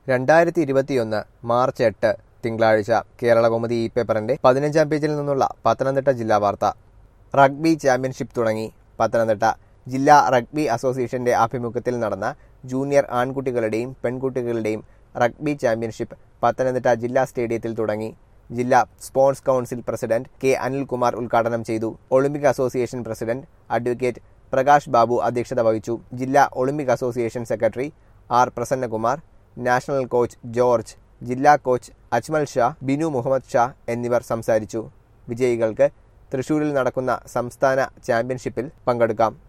രണ്ടായിരത്തി ഇരുപത്തിയൊന്ന് മാർച്ച് എട്ട് തിങ്കളാഴ്ച കേരളകൗമുദി ഈ പേപ്പറിന്റെ പതിനഞ്ചാം പേജിൽ നിന്നുള്ള പത്തനംതിട്ട ജില്ലാ വാർത്ത റഗ്ബി ചാമ്പ്യൻഷിപ്പ് തുടങ്ങി പത്തനംതിട്ട ജില്ലാ റഗ്ബി അസോസിയേഷന്റെ ആഭിമുഖ്യത്തിൽ നടന്ന ജൂനിയർ ആൺകുട്ടികളുടെയും പെൺകുട്ടികളുടെയും റഗ്ബി ചാമ്പ്യൻഷിപ്പ് പത്തനംതിട്ട ജില്ലാ സ്റ്റേഡിയത്തിൽ തുടങ്ങി ജില്ലാ sports council president K Anilkumar ഉദ്ഘാടനം ചെയ്തു olympic association president advocate Prakash Babu അധ്യക്ഷത വഹിച്ചു ജില്ലാ olympic association secretary R Prasannakumar national coach George ജില്ലാ കോച്ച് അജ്മൽ ഷാ ബിനു മുഹമ്മദ് ഷാ എന്നിവർ സംസാരിച്ചു വിജയികൾക്ക് തൃശൂരിൽ നടക്കുന്ന സംസ്ഥാന ചാമ്പ്യൻഷിപ്പിൽ പങ്കെടുക്കാം